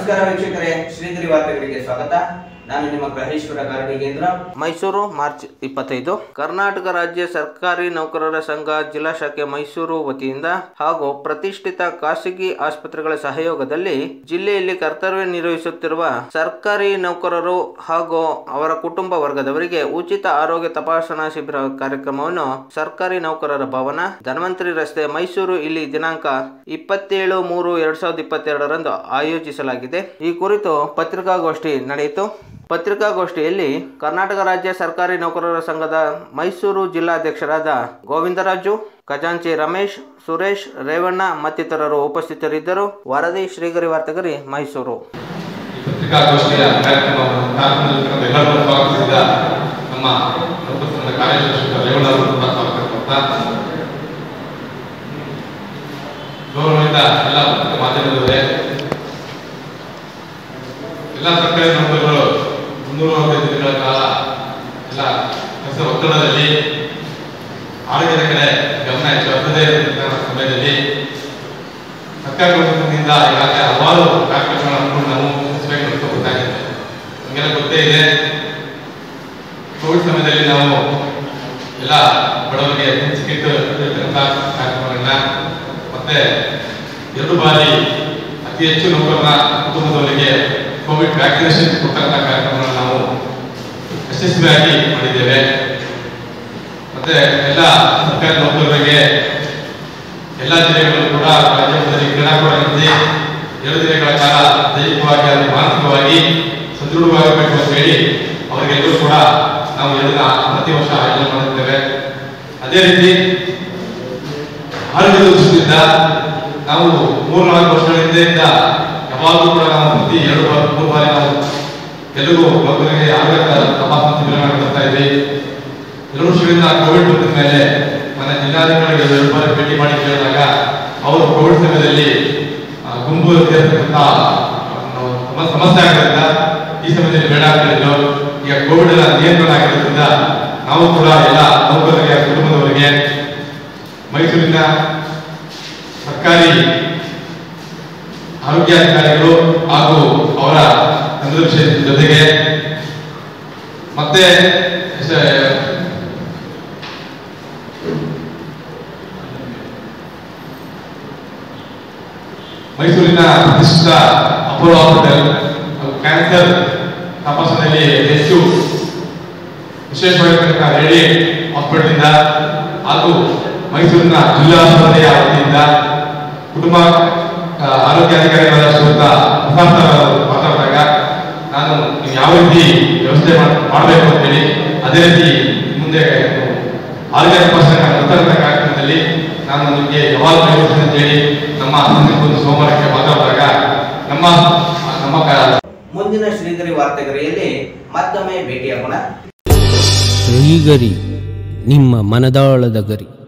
ನಮಸ್ಕಾರ ವೀಕ್ಷಕರೇ ಶ್ರೀಗಿರಿ ವಾರ್ತೆಗಳಿಗೆ ಸ್ವಾಗತ ನಾನು ನಿಮ್ಮ ಗ್ರಹೇಶ್ವರ ಗಾರ್ಡಿಗೇಂದ್ರ ಮೈಸೂರು ಮಾರ್ಚ್ ಇಪ್ಪತ್ತೈದು ಕರ್ನಾಟಕ ರಾಜ್ಯ ಸರ್ಕಾರಿ ನೌಕರರ ಸಂಘ ಜಿಲ್ಲಾ ಶಾಖೆ ಮೈಸೂರು ವತಿಯಿಂದ ಹಾಗೂ ಪ್ರತಿಷ್ಠಿತ ಖಾಸಗಿ ಆಸ್ಪತ್ರೆಗಳ ಸಹಯೋಗದಲ್ಲಿ ಜಿಲ್ಲೆಯಲ್ಲಿ ಕರ್ತವ್ಯ ನಿರ್ವಹಿಸುತ್ತಿರುವ ಸರ್ಕಾರಿ ನೌಕರರು ಹಾಗೂ ಅವರ ಕುಟುಂಬ ವರ್ಗದವರಿಗೆ ಉಚಿತ ಆರೋಗ್ಯ ತಪಾಸಣಾ ಶಿಬಿರ ಕಾರ್ಯಕ್ರಮವನ್ನು ಸರ್ಕಾರಿ ನೌಕರರ ಭವನ ಧನ್ವಂತರಿ ರಸ್ತೆ ಮೈಸೂರು ಇಲ್ಲಿ ದಿನಾಂಕ ಇಪ್ಪತ್ತೇಳು ಮೂರು ಎರಡ್ ಸಾವಿರದ ಇಪ್ಪತ್ತೆರಡರಂದು ಆಯೋಜಿಸಲಾಗಿದೆ ಈ ಕುರಿತು ಪತ್ರಿಕಾಗೋಷ್ಠಿ ನಡೆಯಿತು ಪತ್ರಿಕಾಗೋಷ್ಠಿಯಲ್ಲಿ ಕರ್ನಾಟಕ ರಾಜ್ಯ ಸರ್ಕಾರಿ ನೌಕರರ ಸಂಘದ ಮೈಸೂರು ಜಿಲ್ಲಾಧ್ಯಕ್ಷರಾದ ಗೋವಿಂದರಾಜು ಖಜಾಂಚಿ ರಮೇಶ್ ಸುರೇಶ್ ರೇವಣ್ಣ ಮತ್ತಿತರರು ಉಪಸ್ಥಿತರಿದ್ದರು ವರದಿ ಶ್ರೀಗರಿ ವಾರ್ತೆಗರಿ ಮೈಸೂರು ಈ ಪತ್ರಿಕಾಗೋಷ್ಠಿಯ ಕಾರ್ಯಕ್ರಮವನ್ನು ಕಾರ್ಯಕ್ರಮದಲ್ಲಿ ಕರೆದು ಎಲ್ಲರನ್ನೂ ಸ್ವಾಗತಿಸಿದ ನಮ್ಮ ಲೋಕಸಭಾ ಕಾರ್ಯದರ್ಶಿ ರೇವಣ್ಣ ಅವರನ್ನು ಕೂಡ ಸ್ವಾಗತ ಕೊಡ್ತಾ ಗೌರವದಿಂದ ಎಲ್ಲ ಪತ್ರಿಕಾ ಮಾಧ್ಯಮದವರೇ ಎಲ್ಲ ಸರ್ಕಾರಿ ನೌಕರರು ಮುನ್ನೂರ ಅರವತ್ತೈದು ದಿನಗಳ ಕಾಲ ಎಲ್ಲ ಕೆಲಸ ಒತ್ತಡದಲ್ಲಿ ಆರೋಗ್ಯದ ಕಡೆ ಗಮನ ಹರಿಸದೇ ಇರತಕ್ಕಂಥ ಸಮಯದಲ್ಲಿ ಸರ್ಕಾರ ವತಿಯಿಂದ ಈಗಾಗಲೇ ಹಲವಾರು ಕಾರ್ಯಕ್ರಮಗಳನ್ನು ನಾವು ಯಶಸ್ವಿಯಾಗಿ ನಡೆಸ್ಕೊಬೇಕಾಗಿದೆ ನಮಗೆಲ್ಲ ಗೊತ್ತೇ ಇದೆ ಕೋವಿಡ್ ಸಮಯದಲ್ಲಿ ನಾವು ಎಲ್ಲ ಬಡವರಿಗೆ ಹಂಚಿಕಿಟ್ಟು ಇರ್ತಕ್ಕಂಥ ಕಾರ್ಯಕ್ರಮಗಳನ್ನ ಮತ್ತೆ ಎರಡು ಬಾರಿ ಅತಿ ಹೆಚ್ಚು ನೌಕರರ ಕುಟುಂಬದವರಿಗೆ ಕೋವಿಡ್ ವ್ಯಾಕ್ಸಿನೇಷನ್ ಕೊಟ್ಟಂತ ಕಾರ್ಯಕ್ರಮಗಳನ್ನು ನಾವು ಯಶಸ್ವಿಯಾಗಿ ಮಾಡಿದ್ದೇವೆ ಮತ್ತೆ ಎಲ್ಲ ಸರ್ಕಾರಿ ನೌಕರರಿಗೆ ಎಲ್ಲ ಜಿಲ್ಲೆಗಳು ಕೂಡ ರಾಜ್ಯದಲ್ಲಿ ಕ್ರೀಡಾಕೂಟಗಳಲ್ಲಿ ಎರಡು ದಿನಗಳ ಕಾಲ ದೈಹಿಕವಾಗಿ ಹಾಗೂ ಮಾನಸಿಕವಾಗಿ ಸದೃಢವಾಗಬೇಕು ಅಂತ ಹೇಳಿ ಅವರಿಗೆಲ್ಲರೂ ಕೂಡ ನಾವು ಎರಡು ಪ್ರತಿ ವರ್ಷ ಆಯೋಜನೆ ಮಾಡುತ್ತೇವೆ ಅದೇ ರೀತಿ ಆರೋಗ್ಯದ ದೃಷ್ಟಿಯಿಂದ ನಾವು ಮೂರು ನಾಲ್ಕು ವರ್ಷಗಳ ಹಿಂದೆಯಿಂದ ಯಾವಾಗಲೂ ಕೂಡ ನಾವು ಪ್ರತಿ ಎರಡು ಬಾರಿ ಮೂರು ಬಾರಿ ನಾವು ಎಲ್ಲರಿಗೂ ಒಬ್ಬರಿಗೆ ಆರೋಗ್ಯ ತಪಾಸಣಾ ಶಿಬಿರಗಳನ್ನು ನಡೆಸ್ತಾ ಇದ್ವಿ ಎರಡು ವರ್ಷಗಳಿಂದ ಕೋವಿಡ್ ಬಂದ ಮೇಲೆ ನನ್ನ ಜಿಲ್ಲಾಧಿಕಾರಿಗಳಿಗೆ ಎರಡು ಬಾರಿ ಭೇಟಿ ಮಾಡಿ ಕೇಳಿದಾಗ ಅವರು ಕೋವಿಡ್ ಸಮಯದಲ್ಲಿ ಆ, ಗುಂಪು ಸೇರ್ತಕ್ಕಂಥ ಸಮ- ಸಮಸ್ಯೆ ಆಗಿರೋದ್ರಿಂದ ಈ ಸಮಯದಲ್ಲಿ ಬೇಡ ಅಂತ ಹೇಳಿದ್ರು ಈಗ ಕೋವಿಡ್ ಎಲ್ಲ ನಿಯಂತ್ರಣ ಆಗಿರೋದ್ರಿಂದ ನಾವು ಕೂಡ ಎಲ್ಲ ನೌಕರರಿಗೆ ಕುಟುಂಬದವರಿಗೆ ಮೈಸೂರಿನ ಸರ್ಕಾರಿ ಆರೋಗ್ಯಾಧಿಕಾರಿಗಳು ಹಾಗೂ ಅವರ ತಂತ್ರವಿಷಯ ಜೊತೆಗೆ ಮತ್ತೆ ಸ- ಮೈಸೂರಿನ ಪ್ರತಿಷ್ಠಿತ ಅಪೋಲೋ ಹಾಸ್ಪಿಟಲ್ ಹಾಗೂ ಕ್ಯಾನ್ಸರ್ ತಪಾಸಣೆಯಲ್ಲಿ ಹೆಚ್ಚು ವಿಶೇಷವಾಗಿರ್ತಕ್ಕಂಥ ರೇಡಿ ಹಾಸ್ಪಿಟಲ್ ಇಂದ ಹಾಗೂ ಮೈಸೂರಿನ ಜಿಲ್ಲಾ ಆಸ್ಪತ್ರೆಯ ವತಿಯಿಂದ ಕುಟುಂಬ ಆ, ಆರೋಗ್ಯಾಧಿಕಾರಿಗಳಾದ ಶ್ರೀಯುತ ಪ್ರಸಾದ್ ಸರ್ ಅವರು ಮಾತಾಡಿದಾಗ ನಾನು ನೀವು ಯಾವ ರೀತಿ ವ್ಯವಸ್ಥೆ ಮಾಡ್- ಮಾಡಬೇಕು ಅಂತೇಳಿ ಅದೇ ರೀತಿ ಮುಂದೆ ಆರೋಗ್ಯ ತಪಾಸಣೆ ಗೊತ್ತಾದಂಥ ಕಾರ್ಯಕ್ರಮದಲ್ಲಿ ನಾನು ನಿಮಗೆ ಯಾವಾಗ ಕಳಿಸ್ತೀನಿ ಅಂತ ಹೇಳಿ ನಮ್ಮ ಸಂಘಕ್ಕೆ ಒಂದು ಸೋಮವಾರಕ್ಕೆ ಮಾತಾಡಿದಾಗ ನಮ್ಮ ನಮ್ಮ ಕ- ಮುಂದಿನ ಶ್ರೀಗರಿ ವಾರ್ತೆಗರಿಯಲ್ಲಿ ಮತ್ತೊಮ್ಮೆ ಭೇಟಿಯಾಗೋಣ ಶ್ರೀಗರಿ ನಿಮ್ಮ ಮನದಾಳದ ಗರಿ